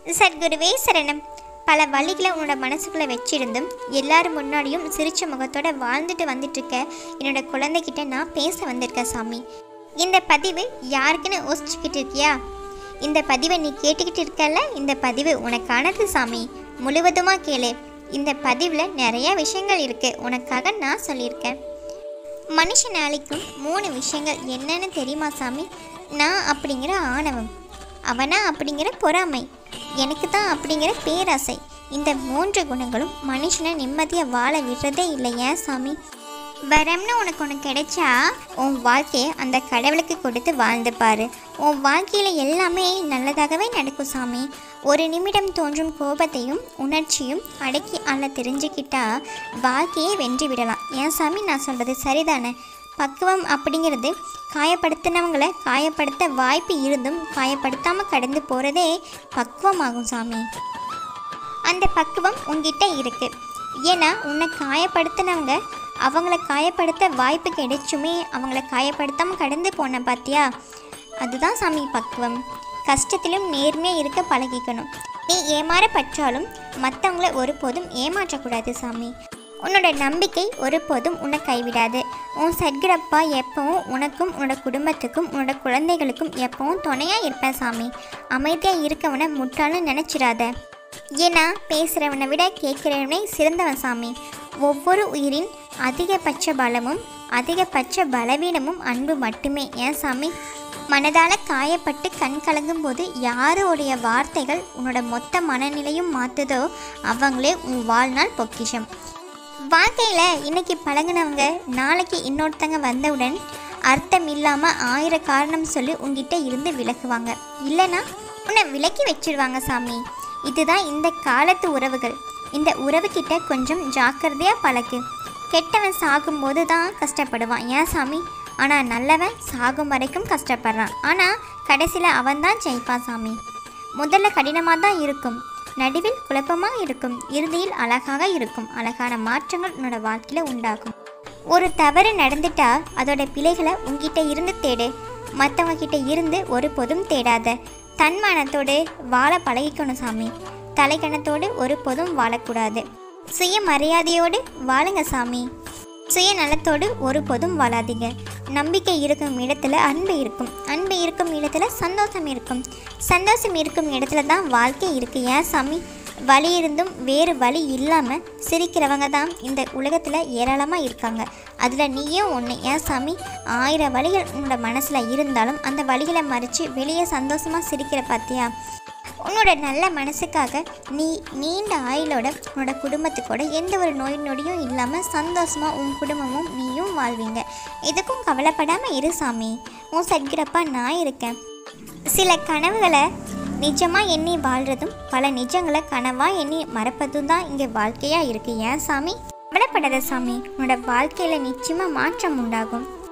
சத்குருவே சரணம் பல வழிகளை உன்னோட மனசுக்குள்ளே வச்சிருந்தும் எல்லாரும் முன்னாடியும் சிரிச்ச முகத்தோட வாழ்ந்துட்டு வந்துட்டு இருக்க என்னோட குழந்தைகிட்ட நான் பேச வந்திருக்கேன் சாமி இந்த பதிவு யாருக்குன்னு யோசிச்சுக்கிட்டு இருக்கியா இந்த பதிவை நீ கேட்டுக்கிட்டு இருக்கல இந்த பதிவு உனக்கானது சாமி முழுவதுமாக கேளு இந்த பதிவில் நிறைய விஷயங்கள் இருக்கு உனக்காக நான் சொல்லியிருக்கேன் மனுஷன் நாளைக்கும் மூணு விஷயங்கள் என்னன்னு தெரியுமா சாமி நான் அப்படிங்கிற ஆணவம் அவனா அப்படிங்கிற பொறாமை எனக்கு தான் அப்படிங்கிற பேராசை இந்த மூன்று குணங்களும் மனுஷனை நிம்மதியாக வாழ விடுறதே இல்லை ஏன் சாமி வரம்னு உனக்கு ஒன்று கிடைச்சா உன் வாழ்க்கையை அந்த கடவுளுக்கு கொடுத்து வாழ்ந்து பாரு உன் வாழ்க்கையில் எல்லாமே நல்லதாகவே நடக்கும் சாமி ஒரு நிமிடம் தோன்றும் கோபத்தையும் உணர்ச்சியும் அடக்கி ஆள தெரிஞ்சுக்கிட்டா வாழ்க்கையை வென்று விடலாம் ஏன் சாமி நான் சொல்கிறது சரிதானே பக்குவம் அப்படிங்கிறது காயப்படுத்தினவங்களை காயப்படுத்த வாய்ப்பு இருந்தும் காயப்படுத்தாமல் கடந்து போகிறதே பக்குவமாகும் சாமி அந்த பக்குவம் உங்ககிட்ட இருக்கு ஏன்னா உன்னை காயப்படுத்தினவங்க அவங்கள காயப்படுத்த வாய்ப்பு கிடைச்சுமே அவங்கள காயப்படுத்தாமல் கடந்து போன பாத்தியா அதுதான் சாமி பக்குவம் கஷ்டத்திலும் நேர்மையாக இருக்க பழகிக்கணும் நீ ஏமாற பற்றாலும் மற்றவங்கள ஒருபோதும் ஏமாற்றக்கூடாது சாமி உன்னோட நம்பிக்கை ஒருபோதும் உன்னை கைவிடாது உன் சத்குரப்பா எப்பவும் உனக்கும் உன்னோட குடும்பத்துக்கும் உன்னோட குழந்தைகளுக்கும் எப்பவும் துணையாக இருப்பேன் சாமி அமைதியாக இருக்கவனை முட்டாள்னு நினச்சிடாத ஏன்னா பேசுகிறவனை விட கேட்குறவனே சிறந்தவன் சாமி ஒவ்வொரு உயிரின் அதிகபட்ச பலமும் அதிகபட்ச பலவீனமும் அன்பு மட்டுமே ஏன் சாமி மனதால் காயப்பட்டு கண் கலங்கும் போது யாருடைய வார்த்தைகள் உன்னோட மொத்த மனநிலையும் மாற்றுதோ அவங்களே உன் வாழ்நாள் பொக்கிஷம் வாழ்க்கையில் இன்னைக்கு பழகுனவங்க நாளைக்கு இன்னொருத்தங்க வந்தவுடன் அர்த்தம் இல்லாமல் ஆயிர காரணம் சொல்லி உங்ககிட்ட இருந்து விலகுவாங்க இல்லைன்னா உன்னை விலக்கி வச்சிருவாங்க சாமி இதுதான் இந்த காலத்து உறவுகள் இந்த உறவுகிட்ட கொஞ்சம் ஜாக்கிரதையாக பழகு கெட்டவன் சாகும்போது தான் கஷ்டப்படுவான் ஏன் சாமி ஆனால் நல்லவன் சாகும் வரைக்கும் கஷ்டப்படுறான் ஆனால் கடைசியில் அவன் தான் ஜெயிப்பான் சாமி முதல்ல கடினமாக தான் இருக்கும் நடுவில் குழப்பமாக இருக்கும் இறுதியில் அழகாக இருக்கும் அழகான மாற்றங்கள் உன்னோட வாழ்க்கையில் உண்டாகும் ஒரு தவறு நடந்துட்டா அதோட பிழைகளை உங்ககிட்ட இருந்து தேடு மற்றவங்க கிட்ட இருந்து ஒருபோதும் தேடாத தன்மானத்தோடு வாழ பழகிக்கணும் சாமி தலைக்கணத்தோடு ஒருபோதும் வாழக்கூடாது சுயமரியாதையோடு வாழுங்க சாமி சுயநலத்தோடு ஒருபோதும் வாழாதீங்க நம்பிக்கை இருக்கும் இடத்துல அன்பு இருக்கும் அன்பு இருக்கும் இடத்துல சந்தோஷம் இருக்கும் சந்தோஷம் இருக்கும் இடத்துல தான் வாழ்க்கை இருக்கு ஏன் சாமி வழி இருந்தும் வேறு வழி இல்லாமல் சிரிக்கிறவங்க தான் இந்த உலகத்தில் ஏராளமாக இருக்காங்க அதில் நீயும் ஒன்று ஏன் சாமி ஆயிரம் வழிகள் உன்னோட மனசில் இருந்தாலும் அந்த வழிகளை மறித்து வெளியே சந்தோஷமாக சிரிக்கிற பார்த்தியா உன்னோட நல்ல மனசுக்காக நீ நீண்ட ஆயுளோட உன்னோட குடும்பத்துக்கூட எந்த ஒரு நோய் நொடியும் இல்லாமல் சந்தோஷமாக உன் குடும்பமும் நீயும் வாழ்வீங்க எதுக்கும் கவலைப்படாமல் இரு சாமி உன் சட்கிறப்பா நான் இருக்கேன் சில கனவுகளை நிஜமாக எண்ணி வாழ்கிறதும் பல நிஜங்களை கனவாக எண்ணி மறப்பதும் தான் இங்கே வாழ்க்கையாக இருக்குது ஏன் சாமி கவலைப்படாத சாமி உன்னோட வாழ்க்கையில் நிச்சயமாக மாற்றம் உண்டாகும்